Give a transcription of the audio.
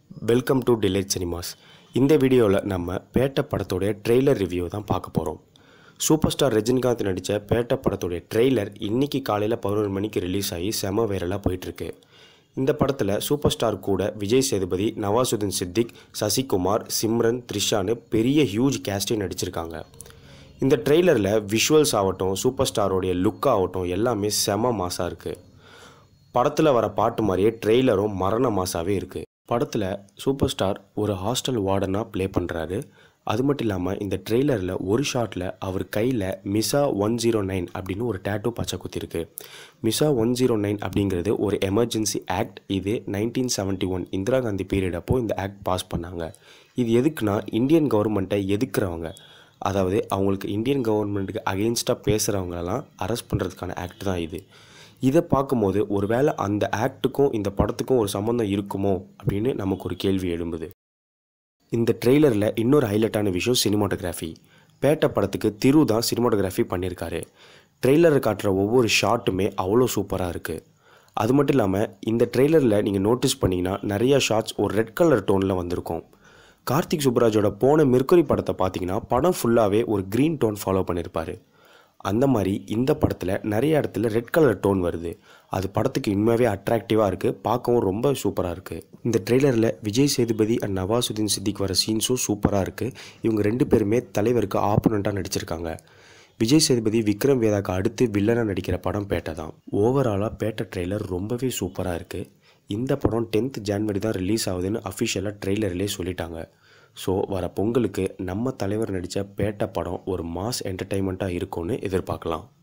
welcome to delight cinemas இந்த வீடியோவில் நம்ம பேட்ட படத்தோடைய ட்ரெய்லர் ரிவ்யூ தான் பார்க்க போகிறோம் சூப்பர் ஸ்டார் ரஜினிகாந்த் நடித்த பேட்ட படத்தோடைய ட்ரெய்லர் இன்னைக்கு காலையில் பதினொரு மணிக்கு ரிலீஸ் ஆகி செம வைரலாக போயிட்டுருக்கு இந்த படத்தில் சூப்பர் ஸ்டார் கூட விஜய் சேதுபதி நவாசுதீன் சித்திக் சசிகுமார் சிம்ரன் த்ரிஷான்னு பெரிய ஹியூஜ் கேஸ்டே நடிச்சிருக்காங்க இந்த ட்ரெய்லரில் விஷுவல்ஸ் ஆகட்டும் சூப்பர் ஸ்டாரோடைய லுக் ஆகட்டும் எல்லாமே செம மாசாக இருக்குது படத்தில் வர பாட்டு மாதிரியே ட்ரெய்லரும் மரண மாசாவே இருக்குது படத்தில் சூப்பர் ஸ்டார் ஒரு ஹாஸ்டல் வார்டனாக ப்ளே பண்ணுறாரு அது மட்டும் இல்லாமல் இந்த ட்ரெய்லரில் ஒரு ஷாட்டில் அவர் கையில் மிசா ஒன் ஜீரோ நைன் அப்படின்னு ஒரு டேட்டூ பச்சை குத்திருக்கு மிசா ஒன் ஜீரோ நைன் அப்படிங்கிறது ஒரு எமர்ஜென்சி ஆக்ட் இது nineteen seventy one Indira Gandhi period அப்போ இந்த ஆக்ட் பாஸ் பண்ணாங்க இது எதுக்குன்னா இந்தியன் கவர்மெண்ட்டை எதுக்குறவங்க அதாவது அவங்களுக்கு இந்தியன் கவர்மெண்ட்டுக்கு அகெயின்ஸ்டாக பேசுகிறவங்களெல்லாம் அரெஸ்ட் பண்ணுறதுக்கான ஆக்ட் தான் இது இதை பார்க்கும்போது ஒருவேளை அந்த ஆக்ட்டுக்கும் இந்த படத்துக்கும் ஒரு சம்மந்தம் இருக்குமோ அப்படின்னு நமக்கு ஒரு கேள்வி எழும்புது இந்த ட்ரெய்லரில் இன்னொரு ஹைலைட்டான விஷயம் சினிமாட்டோகிராஃபி பேட்ட படத்துக்கு திரு தான் சினிமாட்டோகிராஃபி பண்ணியிருக்காரு ட்ரெய்லரை காட்டுற ஒவ்வொரு ஷாட்டுமே அவ்வளோ சூப்பராக இருக்குது அது மட்டும் இல்லாமல் இந்த ட்ரெய்லரில் நீங்கள் நோட்டீஸ் பண்ணிங்கன்னா நிறையா ஷாட்ஸ் ஒரு ரெட் கலர் டோனில் வந்திருக்கும் கார்த்திக் சுப்ராஜோட போன மிர்குரி படத்தை பார்த்தீங்கன்னா படம் ஃபுல்லாகவே ஒரு க்ரீன் டோன் ஃபாலோ பண்ணியிருப்பாரு அந்த மாதிரி இந்த படத்தில் நிறைய இடத்துல ரெட் கலர் டோன் வருது அது படத்துக்கு உண்மையாகவே அட்ராக்டிவாக இருக்குது பார்க்கவும் ரொம்ப சூப்பராக இருக்குது இந்த ட்ரெய்லரில் விஜய் சேதுபதி அண்ட் நவாசுதீன் சித்திக் வர சீன்ஸும் சூப்பராக இருக்குது இவங்க ரெண்டு பேருமே தலைவருக்கு ஆப்போனண்ட்டாக நடிச்சிருக்காங்க விஜய் சேதுபதி விக்ரம் வேதாக்கு அடுத்து வில்லனாக நடிக்கிற படம் பேட்டை தான் ஓவராலாக பேட்டை ட்ரெய்லர் ரொம்பவே சூப்பராக இருக்குது இந்த படம் டென்த் ஜான்வரி தான் ரிலீஸ் ஆகுதுன்னு அஃபிஷியலாக ட்ரெய்லர்லேயே சொல்லிட்டாங்க ஸோ வர பொங்கலுக்கு நம்ம தலைவர் நடித்த பேட்ட படம் ஒரு மாஸ் என்டர்டைன்மெண்ட்டாக இருக்கும்னு எதிர்பார்க்கலாம்